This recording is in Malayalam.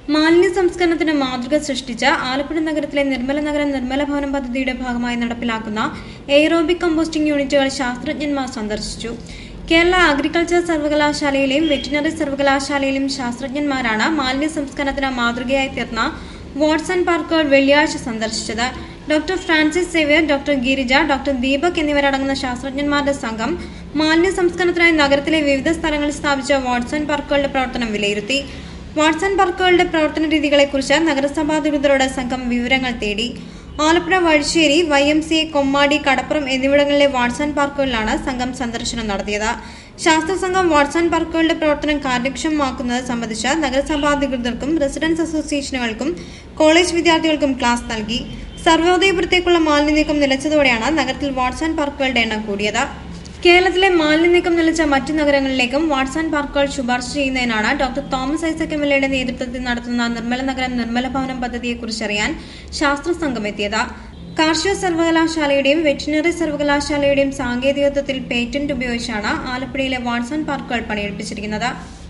മാലിന്യ സംസ്കരണത്തിന് മാതൃക സൃഷ്ടിച്ച ആലപ്പുഴ നഗരത്തിലെ നിർമ്മല നഗരം നിർമ്മല ഭവനം പദ്ധതിയുടെ ഭാഗമായി നടപ്പിലാക്കുന്ന എയറോബിക് കമ്പോസ്റ്റിംഗ് യൂണിറ്റുകൾ ശാസ്ത്രജ്ഞന്മാർ സന്ദർശിച്ചു കേരള അഗ്രികൾച്ചർ സർവകലാശാലയിലെയും വെറ്റിനറി സർവകലാശാലയിലെയും ശാസ്ത്രജ്ഞന്മാരാണ് മാലിന്യ സംസ്കരണത്തിന് മാതൃകയായി തീർന്ന വാട്സൺ പാർക്കുകൾ വെള്ളിയാഴ്ച സന്ദർശിച്ചത് doctor Francis Xavier doctor Girija doctor Deepak എന്നിവരടങ്ങുന്ന ശാസ്ത്രജ്ഞന്മാരുടെ സംഘം മാലിന്യ സംസ്കരണത്തിനായി നഗരത്തിലെ വിവിധ സ്ഥലങ്ങളിൽ സ്ഥാപിച്ച വാട്സൺ പാർക്കുകളുടെ പ്രവർത്തനം വിലയിരുത്തി വാട്സൺ പാർക്കുകളുടെ പ്രവർത്തന രീതികളെക്കുറിച്ച് നഗരസഭാ അധികൃതരോട് സംഘം വിവരങ്ങൾ തേടി Alappuzha Vazhicheri Y M C A Kommadi കടപ്പുറം എന്നിവിടങ്ങളിലെ വാട്സൺ പാർക്കുകളിലാണ് സംഘം സന്ദർശനം നടത്തിയത് ശാസ്ത്ര സംഘം വാട്സൺ പാർക്കുകളുടെ പ്രവർത്തനം കാര്യക്ഷമമാക്കുന്നത് സംബന്ധിച്ച് നഗരസഭാ അധികൃതർക്കും റെസിഡൻസ് അസോസിയേഷനുകൾക്കും കോളേജ് വിദ്യാർത്ഥികൾക്കും ക്ലാസ് നൽകി സർവോദയപുരത്തേക്കുള്ള മാലിന്യ നീക്കം നിലച്ചതോടെയാണ് നഗരത്തിൽ വാട്സൺ പാർക്കുകളുടെ എണ്ണം കൂടിയത് കേരളത്തിലെ മാലിന്യ നീക്കം നിലച്ച മറ്റു നഗരങ്ങളിലേക്കും വാട്സാൻ പാർക്കുകൾ ശുപാർശ ചെയ്യുന്നതിനാണ് doctor Thomas Isaac M L എയുടെ നേതൃത്വത്തിൽ നടത്തുന്ന നിർമ്മല നഗരം നിർമ്മല ഭവനം പദ്ധതിയെക്കുറിച്ചറിയാൻ ശാസ്ത്ര സംഘം എത്തിയത് കാർഷിക സർവകലാശാലയുടെയും വെറ്റിനറി സർവകലാശാലയുടെയും സാങ്കേതികത്വത്തിൽ പേറ്റന്റ് ഉപയോഗിച്ചാണ് ആലപ്പുഴയിലെ വാട്സാൻ പാർക്കുകൾ പണിയെടുപ്പിച്ചിരിക്കുന്നത്